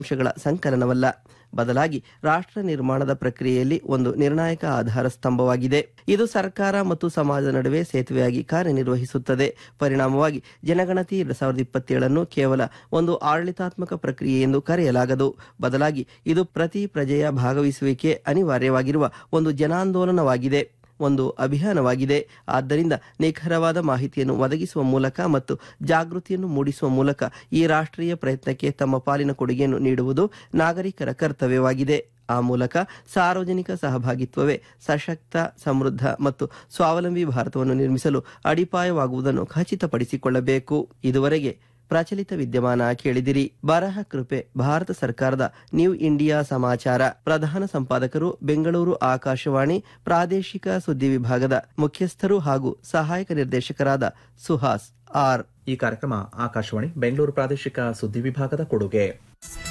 ಅಂಶಗಳ ಸಂಕಲನವಲ್ಲ ಬದಲಾಗಿ ರಾಷ್ಟ್ರ ನಿರ್ಮಾಣದ ಪ್ರಕ್ರಿಯೆಯಲ್ಲಿ ಒಂದು ನಿರ್ಣಾಯಕ ಆಧಾರ ಸ್ತಂಭವಾಗಿದೆ ಇದು ಸರ್ಕಾರ ಮತ್ತು ಸಮಾಜದ ನಡುವೆ ಸೇತುವೆಯಾಗಿ ಕಾರ್ಯನಿರ್ವಹಿಸುತ್ತದೆ ಪರಿಣಾಮವಾಗಿ ಜನಗಣತಿ ಎರಡ್ ಸಾವಿರದ ಇಪ್ಪತ್ತೇಳನ್ನು ಕೇವಲ ಒಂದು ಆಡಳಿತಾತ್ಮಕ ಪ್ರಕ್ರಿಯೆ ಎಂದು ಕರೆಯಲಾಗದು ಬದಲಾಗಿ ಇದು ಪ್ರತಿ ಪ್ರಜೆಯ ಭಾಗವಹಿಸುವಿಕೆ ಅನಿವಾರ್ಯವಾಗಿರುವ ಒಂದು ಜನಾಂದೋಲನವಾಗಿದೆ ಒಂದು ಅಭಿಯಾನವಾಗಿದೆ ಆದ್ದರಿಂದ ನಿಖರವಾದ ಮಾಹಿತಿಯನ್ನು ಒದಗಿಸುವ ಮೂಲಕ ಮತ್ತು ಜಾಗೃತಿಯನ್ನು ಮೂಡಿಸುವ ಮೂಲಕ ಈ ರಾಷ್ಟ್ರೀಯ ಪ್ರಯತ್ನಕ್ಕೆ ತಮ್ಮ ಪಾಲಿನ ಕೊಡುಗೆಯನ್ನು ನೀಡುವುದು ನಾಗರಿಕರ ಕರ್ತವ್ಯವಾಗಿದೆ ಆ ಮೂಲಕ ಸಾರ್ವಜನಿಕ ಸಹಭಾಗಿತ್ವವೇ ಸಶಕ್ತ ಸಮೃದ್ಧ ಮತ್ತು ಸ್ವಾವಲಂಬಿ ಭಾರತವನ್ನು ನಿರ್ಮಿಸಲು ಅಡಿಪಾಯವಾಗುವುದನ್ನು ಖಚಿತಪಡಿಸಿಕೊಳ್ಳಬೇಕು ಇದುವರೆಗೆ ಪ್ರಚಲಿತ ವಿದ್ಯಮಾನ ಕೇಳಿದಿರಿ ಬರಹ ಕೃಪೆ ಭಾರತ ಸರ್ಕಾರದ ನ್ಯೂ ಇಂಡಿಯಾ ಸಮಾಚಾರ ಪ್ರಧಾನ ಸಂಪಾದಕರು ಬೆಂಗಳೂರು ಆಕಾಶವಾಣಿ ಪ್ರಾದೇಶಿಕ ಸುದ್ದಿ ವಿಭಾಗದ ಮುಖ್ಯಸ್ಥರು ಹಾಗೂ ಸಹಾಯಕ ನಿರ್ದೇಶಕರಾದ ಸುಹಾಸ್ ಆರ್ ಈ ಕಾರ್ಯಕ್ರಮ ಆಕಾಶವಾಣಿ ಬೆಂಗಳೂರು ಪ್ರಾದೇಶಿಕ ಸುದ್ದಿ ವಿಭಾಗದ ಕೊಡುಗೆ